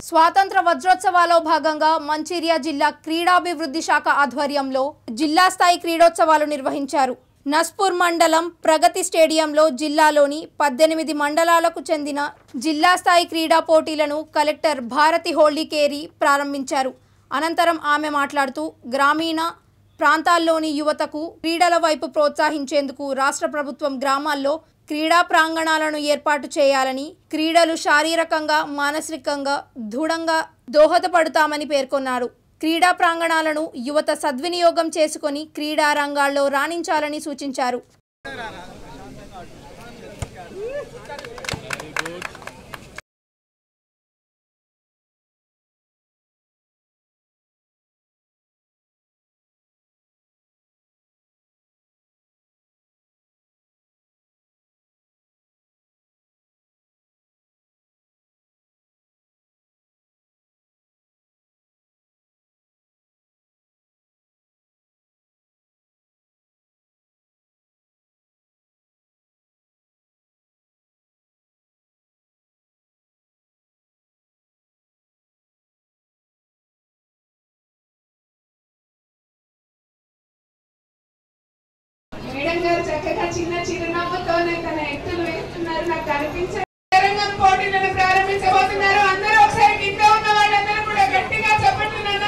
స్వాతంత్ర వజ్రోత్సవాల్లో భాగంగా మంచిర్యా జిల్లా క్రీడాభివృద్ధి శాఖ ఆధ్వర్యంలో జిల్లా స్థాయి క్రీడోత్సవాలు నిర్వహించారు నస్పూర్ మండలం ప్రగతి స్టేడియంలో జిల్లాలోని పద్దెనిమిది మండలాలకు చెందిన జిల్లా స్థాయి క్రీడా పోటీలను కలెక్టర్ భారతి హోళీకేరి ప్రారంభించారు అనంతరం ఆమె మాట్లాడుతూ గ్రామీణ ప్రాంతాల్లోని యువతకు క్రీడల వైపు ప్రోత్సహించేందుకు రాష్ట్ర ప్రభుత్వం గ్రామాల్లో క్రీడా ప్రాంగణాలను ఏర్పాటు చేయాలని క్రీడలు శారీరకంగా మానసికంగా దృఢంగా దోహదపడతామని పేర్కొన్నారు క్రీడా ప్రాంగణాలను యువత సద్వినియోగం చేసుకొని క్రీడా రంగాల్లో రాణించాలని సూచించారు మేడం గారు చక్కగా చిన్న చిరునవ్వుతోనే తన ఎత్తులు వేస్తున్నారు నాకు కనిపించే రంగం పోటీలను ప్రారంభించబోతున్నారు అందరూ ఒకసారి కింద ఉన్న వాళ్ళందరూ కూడా గట్టిగా చెప్పట్లేనా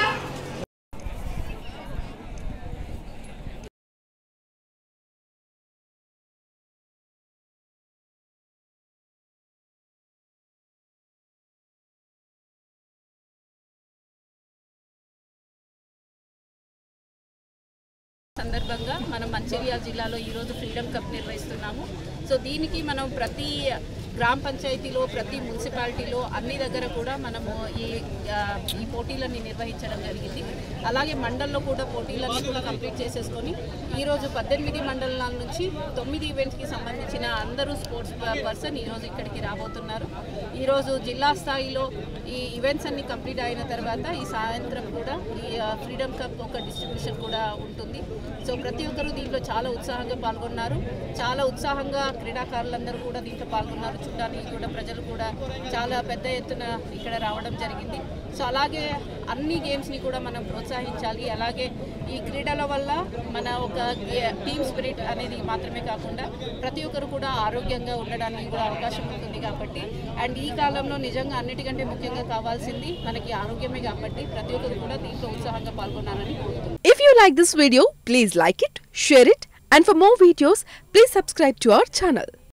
సందర్భంగా మనం మంచిర్యాల జిల్లాలో ఈరోజు ఫ్రీడమ్ కప్ నిర్వహిస్తున్నాము సో దీనికి మనం ప్రతి గ్రామ పంచాయతీలో ప్రతి మున్సిపాలిటీలో అన్ని దగ్గర కూడా మనము ఈ ఆ, ఈ పోటీలన్నీ నిర్వహించడం జరిగింది అలాగే మండల్లో కూడా పోటీలన్నీ కూడా కంప్లీట్ చేసేసుకొని ఈరోజు పద్దెనిమిది మండలాల నుంచి తొమ్మిది ఈవెంట్స్కి సంబంధించిన అందరూ స్పోర్ట్స్ పర్సన్ ఈరోజు ఇక్కడికి రాబోతున్నారు ఈరోజు జిల్లా స్థాయిలో ఈ ఈవెంట్స్ అన్ని కంప్లీట్ అయిన తర్వాత ఈ సాయంత్రం కూడా ఈ ఫ్రీడమ్ కప్ ఒక డిస్ట్రిబ్యూషన్ కూడా ఉంటుంది సో ప్రతి ఒక్కరూ దీంట్లో చాలా ఉత్సాహంగా పాల్గొన్నారు చాలా ఉత్సాహంగా క్రీడాకారులందరూ కూడా దీంట్లో పాల్గొన్నారు చూడడానికి కూడా ప్రజలు కూడా చాలా పెద్ద ఎత్తున ఇక్కడ రావడం జరిగింది సో అలాగే అన్ని గేమ్స్ని కూడా మనం ప్రోత్సహించాలి అలాగే ఈ క్రీడల వల్ల మన ఒక టీమ్ స్పిరిట్ అనేది మాత్రమే కాకుండా ప్రతి ఒక్కరు కూడా ఆరోగ్యంగా ఉండడానికి కూడా అవకాశం ఉంటుంది కాబట్టి అండ్ ఈ కాలంలో నిజంగా అన్నిటికంటే ముఖ్యంగా కావాల్సింది మనకి ఆరోగ్యమే కాబట్టి ప్రతి ఒక్కరు కూడా దీంట్లో ఉత్సాహంగా పాల్గొనాలని కోరుతున్నాను If you like this video, please like it, share it, and for more videos, please subscribe to our channel.